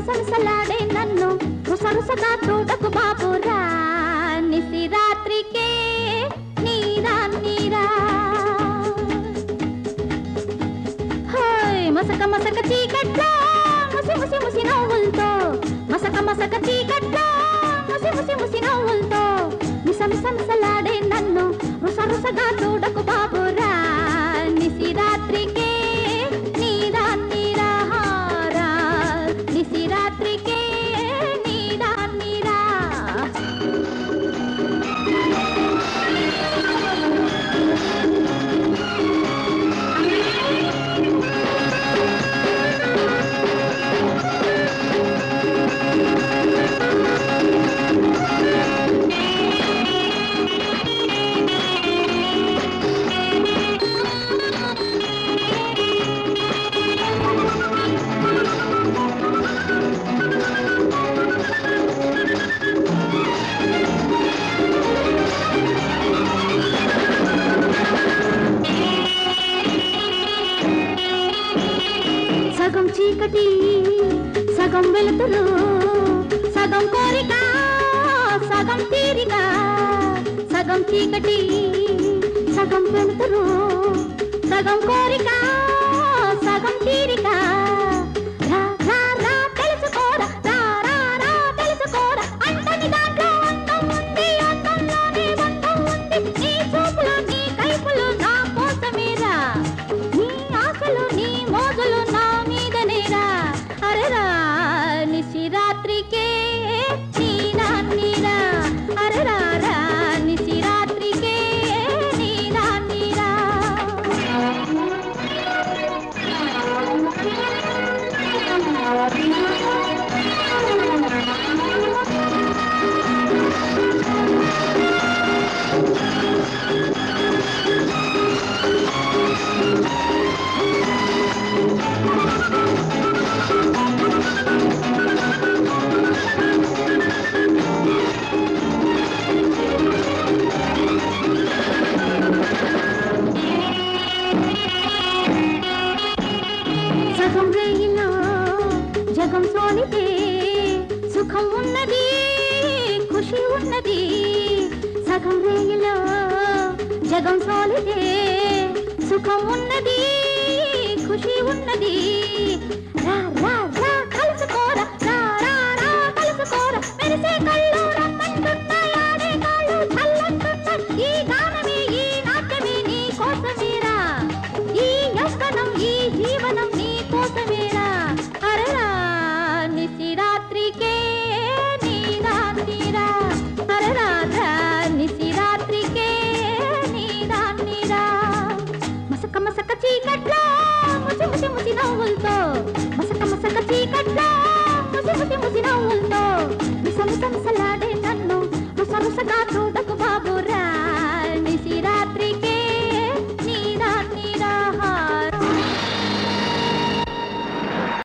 మిసమిసలాడే నన్ను రుసరుసగా చూడకు బాబురా నిసి రాత్రికే నీరా నీరా హాయ్ మసక మసక చీకట్లో ముసి ముసి ముసి నవ్వులతో మసక మసక చీకట్లో ముసి ముసి ముసి నవ్వులతో మిస మిస మిసలాడే నన్ను రుస రుసగా చూడకు బాబురా నిసి రాత్రికే నీరా నీరా హారా నిసి రాత్రికే నీరా నీరా సగం చీకటి సగం వెలుతురు సగం కోరిక సగం తీరిక సగం చీకటి సగం వెలుతురు సగం కోరిక సగం తీరిక రా రా రా తెలుసుకోరా రా రా రా తెలుసుకోరా అంటని దాంట్లో అందం ఉంది అందంలోనే బంధం ఉంది నీ చూపులు నీ కైపులు నా కోసమేరా నీ ఆశలు నీ మోజులు నా మీదనేరా అరెరా నిశిరాత్రికే నీరా నీరా అరెరా రా నిశిరాత్రికే నీరా నీరా సగం రేయిలో జగం సోలితే సుఖం ఉన్నది ఖుషి ఉన్నది సగం రేయిలో జగం సోలితే సుఖం ఉన్నది ఖుషి ఉన్నది రా రా రా కలుసుకోరా రా రా రా కలుసుకోరా మెరిసే కళ్ళు రమ్మంటున్నాయాడే కాళ్ళు చల్లంటున్నాయి ఈ గానమే ఈ నాట్యమే నీ కోసమేరా ఈ యవ్వనం ఈ జీవనం నీ కోసమేరా అరరా నిశిరాత్రికే నీరా నీరా అరరా రా నిశిరాత్రికే నీరా నీరా మసక మసక చీకట్లో ముసి ముసి ముసి నవ్వులతో మసక మసక చీకట్లో ముసి ముసి ముసి నవ్వులతో మిస మిస మిసలాడే నన్ను రుస రుసగా చూడకు